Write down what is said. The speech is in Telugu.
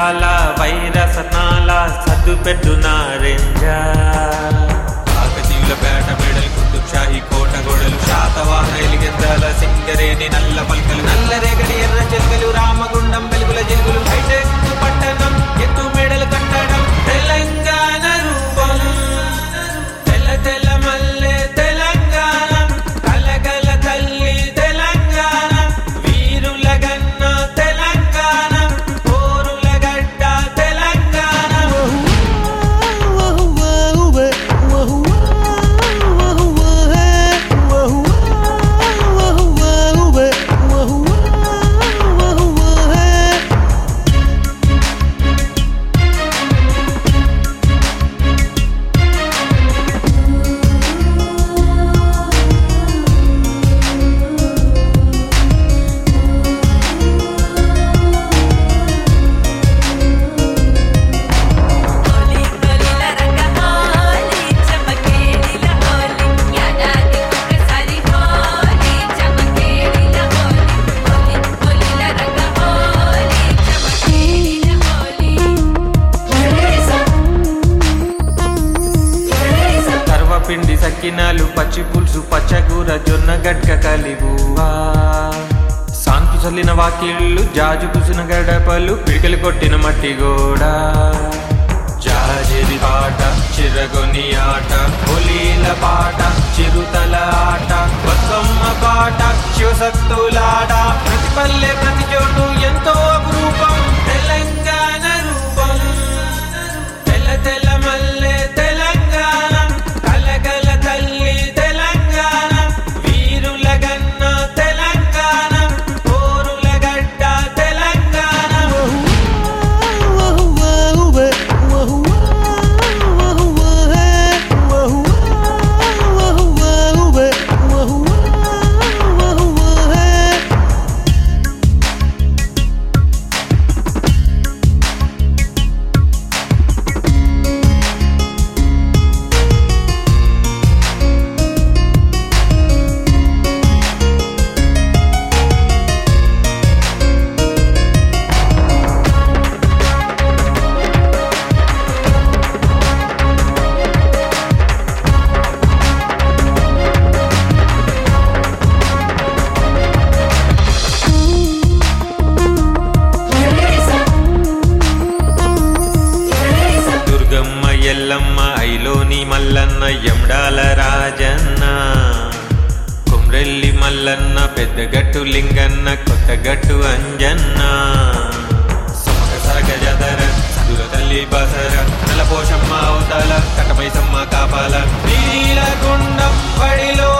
నంద్యాల వైరసనాల సద్దు పెట్టు నారెంజా కాకతీయుల పేట మెడల్ కుతుబ్ షాహీ కోట గోడలు శాతవాహన ఎలిగెద్దాల సింగరేణి నల్ల పల్కలు నల్ల రేగడి ఎర్ర చెల్కలు రామగుండం వెలుగుల జిలుగులు హైటెక్ పట్టణం ఎత్తు మెడలు కట్టడం తెలంగాణ రూపం తెల్ల తెల్ల మల్లె తెలంగాణ కలగల తల్లి తెలంగాణ వీరుల గన్న తెలంగాణ పోరుల గడ్డ తెలంగాణ హోలీ హోలీల రంగ హోలీ చమకేడిల హోలీ యాదాది ఒక్కసారి హోలీ చమకేడిల హోలీ హోలీ హోలీల రంగ హోలీ చమకేడిల హోలీ సర్వపిండి సక్కినాలు పచ్చి పులుసు పచ్చకూర జొన్న గడ్క కలిబువా సాంతు చల్లిన వాకిళ్ళు జాజు కుసిన గడపలు పిడికలు కొట్టిన మట్టి గోడ జాజేరి పాట చిరగొని ఆట హోలీల పాట చిరుతల ఆట బతుకమ్మ పాట శివసత్తులాట ప్రతి పల్లె ప్రతి చోటు ఎంతో అపురూపం తెలంగాణ రూపం తెల్ల తెల్ల మల్లె తెలంగాణ కలగల తల్లి తెలంగాణ వీరుల గన్న తెలంగాణ పోరుల గడ్డ తెలంగాణ దుర్గమ్మ ఎల్లమ్మ ఐలోని మల్లన్న ఎమ్డాల రాజన్న కుమ్రెల్లి మల్లన్న పెద్దగట్టు లింగన్న కొత్తగట్టు అంజన్న సమక సరక జదర సదుల తల్లి బసర నలపోషమ్మ అవతాల కటమైసమ్మ కాపాల నీల గుండం బడిలో